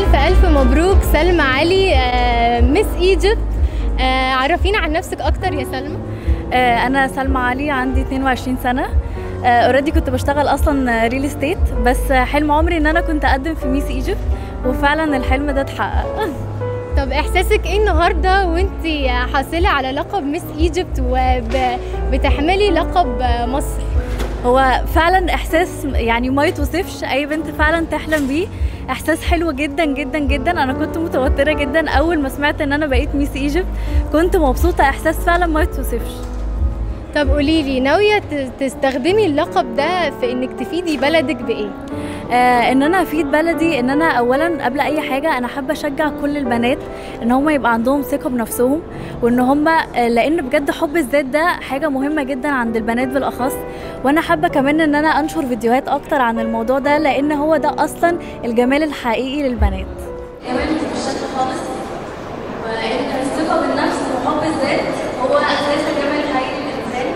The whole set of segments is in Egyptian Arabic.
ألف ألف مبروك سلمى علي آه، مس ايجيبت آه، عرفينا عن نفسك أكتر يا سلمى آه، انا سلمى علي عندي 22 سنه اوريدي كنت بشتغل اصلا ريل استيت بس حلم عمري ان انا كنت اقدم في ميس ايجيبت وفعلا الحلم ده اتحقق طب إحساسك إيه النهاردة وأنت حاصلة على لقب مس ايجيبت وبتحملي لقب آه، مصر هو فعلا احساس يعني ما يتوصفش اي بنت فعلا تحلم بيه احساس حلو جدا جدا جدا انا كنت متوتره جدا اول ما سمعت ان انا بقيت ميس ايجيبت كنت مبسوطه احساس فعلا ما يتوصفش طب قولي لي ناوية ت- تستخدمي اللقب ده في إنك تفيدي بلدك بإيه؟ آه ان انا افيد بلدي ان انا اولا قبل اي حاجه انا حابه اشجع كل البنات ان هم يبقى عندهم ثقه بنفسهم وان هم آه لان بجد حب الذات ده حاجه مهمه جدا عند البنات بالاخص وانا حابه كمان ان انا انشر فيديوهات اكتر عن الموضوع ده لان هو ده اصلا الجمال الحقيقي للبنات جمال مش بالشكل خالص وان الثقه بالنفس وحب الذات هو اساس الجمال الحقيقي للانسان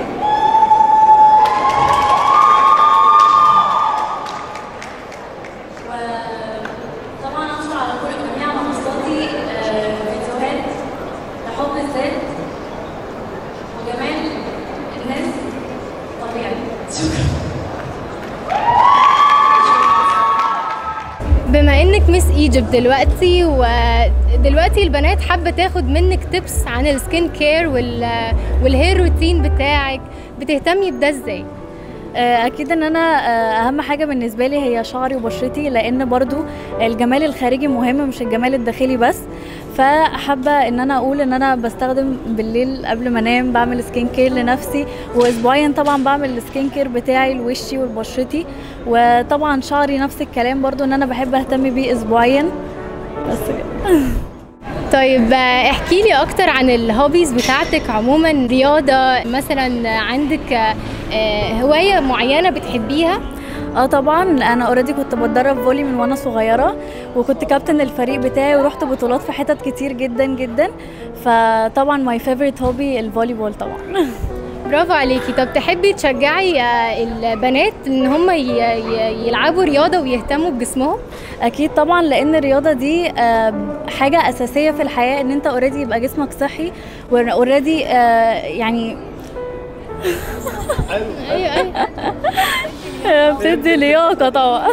وطبعا انشر على كل جميع منصاتي آه، فيديوهات لحب الذات وجمال الناس طبيعي بما انك مس ايجيبت دلوقتي ودلوقتي البنات حابه تاخد منك تيبس عن السكين كير وال والهير روتين بتاعك بتهتمي بده ازاي آه، اكيد ان انا آه، اهم حاجه بالنسبه لي هي شعري وبشرتي لان برضو الجمال الخارجي مهم مش الجمال الداخلي بس فحابه ان انا اقول ان انا بستخدم بالليل قبل ما انام بعمل سكين كير لنفسي واسبوعيا طبعا بعمل السكين كير بتاعي لوشي ولبشرتي وطبعا شعري نفس الكلام برضو ان انا بحب اهتم بيه اسبوعيا بس كده طيب آه، احكي لي اكتر عن الهوبيز بتاعتك عموما رياضه مثلا عندك آه، آه، هوايه معينه بتحبيها اه طبعا انا اوريدي كنت بتدرب فولي من وانا صغيره وكنت كابتن الفريق بتاعي ورحت بطولات في حتت كتير جدا جدا فطبعا ماي فيفورت هوبي الفولي بول طبعا برافو عليكي طب تحبي تشجعي آه، البنات ان هم ي- ي- يلعبوا رياضه ويهتموا بجسمهم اكيد طبعا لان الرياضه دي آه، حاجه اساسيه في الحياه ان انت اوريدي يبقى جسمك صحي واوريدي يعني ايوه ايوه بتدي لياقه طبعا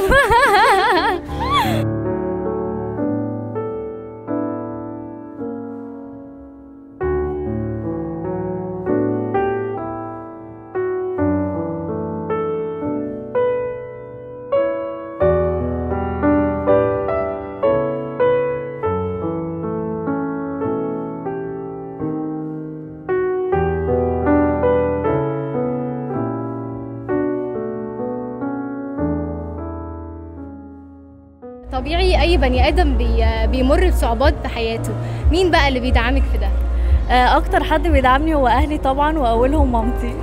طبيعي اي بني ادم بي بيمر بصعوبات في حياته مين بقى اللي بيدعمك في ده آه، اكتر حد بيدعمني هو اهلي طبعا واولهم مامتي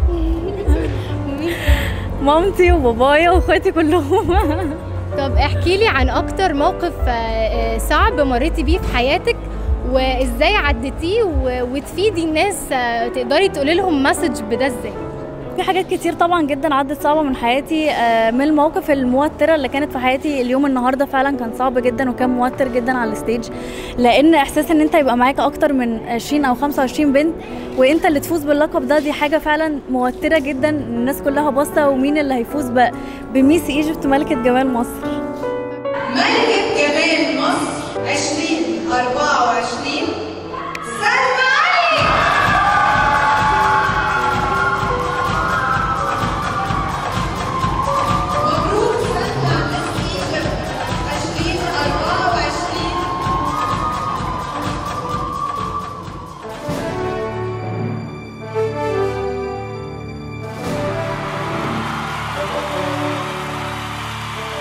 مامتي وبابايا واخواتي كلهم طب احكي لي عن اكتر موقف آه، آه، صعب مريتي بيه في حياتك وازاي عديتيه و- وتفيدي الناس آه، تقدري تقولي لهم مسج بده ازاي في حاجات كتير طبعا جدا عدت صعبه من حياتي آه، من المواقف الموتره اللي كانت في حياتي اليوم النهارده فعلا كان صعب جدا وكان موتر جدا على الستيج لان احساس ان انت يبقى معاك اكتر من 20 او 25 بنت وانت اللي تفوز باللقب ده دي حاجه فعلا موتره جدا الناس كلها باصه ومين اللي هيفوز ب- بميس ايجيبت ملكه جمال مصر ملكة جمال مصر 2024 سلمى علي مبروك سلمى مس ايجيبت 2024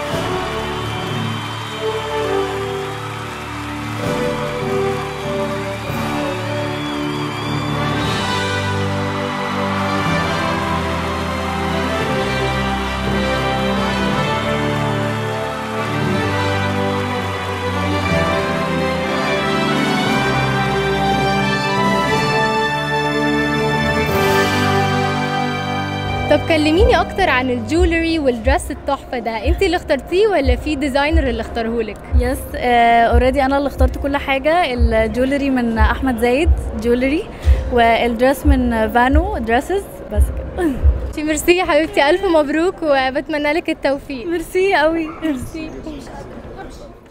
طب كلميني اكتر عن الجولري والدرس التحفه ده انت اللي اخترتيه ولا في ديزاينر اللي اختارهولك يس اوريدي انا اللي اخترت كل حاجه الجولري من احمد زايد جولري والدرس من فانو دريسز بس كده ميرسي يا حبيبتي الف مبروك وبتمنى لك التوفيق ميرسي قوي ميرسي